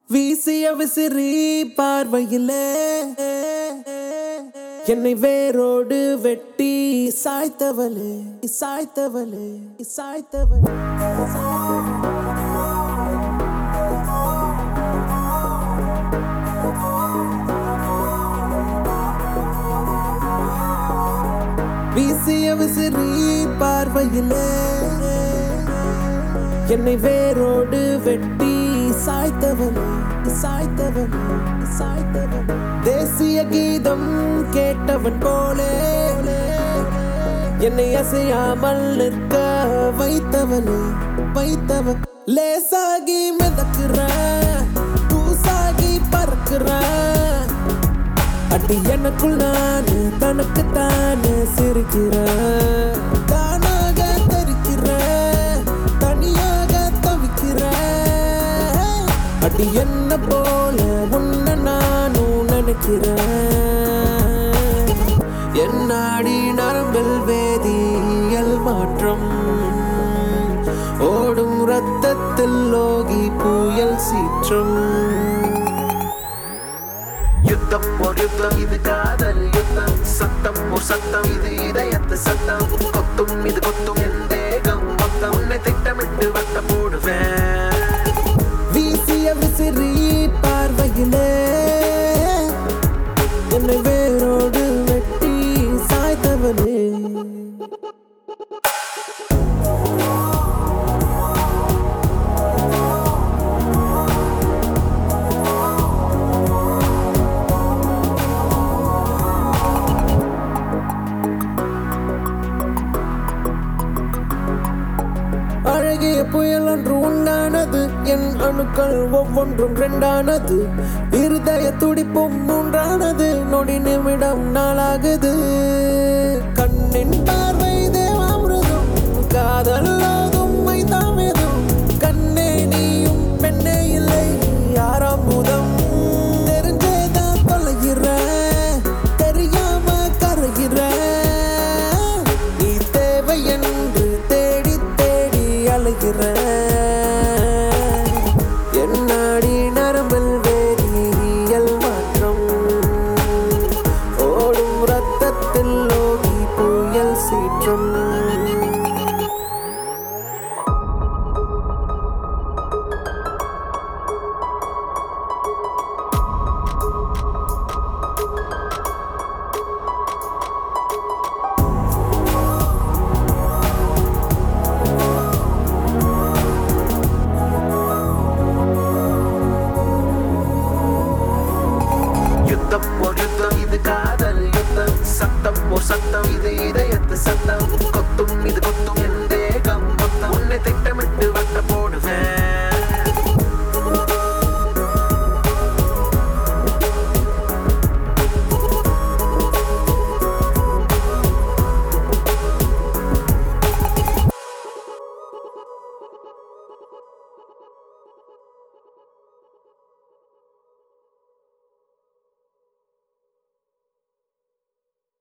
வீசிய விசிறி பார்வையிலே என்னை வேரோடு வெட்டி சாய்த்தவளே சாய்த்தவளே சாய்த்தவளே வீசிய விசிறி பார்வையிலே என்னை வேரோடு வெட்டி சாய்த்தவன் சாய்த்தவன் சாய்த்தவன் தேசிய கீதம் கேட்டவன் போலே என்னை அசையாமல் நிற்க வைத்தவனே வைத்தவன் லேசாகி மிதக்குற தூசாகி பறக்குற அடி எனக்குள் நான் தனக்கு தானே சிரிக்கிறேன் தானாக தரிக்கிறேன் தனியாக தவிக்கிறேன் அடி என்ன போல உன்னை நானும் நினைக்கிறேன் என்னாடி நரம்பில் வேதியியல் மாற்றம் ஓடும் ரத்தத்தில் லோகி புயல் சீற்றம் யுத்தம் ஒரு யுத்தம் இது காதல் யுத்தம் சத்தம் ஒரு சத்தம் இது இதயத்து சத்தம் கொத்தும் இது கொத்தும் என் தேகம் மொத்தம் உன்னை திட்டமிட்டு வட்ட போடுவேன் வீசிய விசிறி பார்வையிலே என்னை வேரோடு வெட்டி சாய்த்தவனே அழகிய புயல் ஒன்று உண்டானது என் அணுக்கள் ஒவ்வொன்றும் ரெண்டானது இருதய துடிப்பும் மூன்றானது நொடி நிமிடம் நாளாகுது கண்ணின் பார்வை தேவாமிருதம் காதல்லாதும் மைதாமியதும் கண்ணே நீயும் பெண்ணே இல்லை யாராம் பூதம் தெரிஞ்சேதான் தொலைகிற தெரியாம கரைகிற நீ தேவை என்று தேடி தேடி அலைகிற என்னாடி நரம்பில்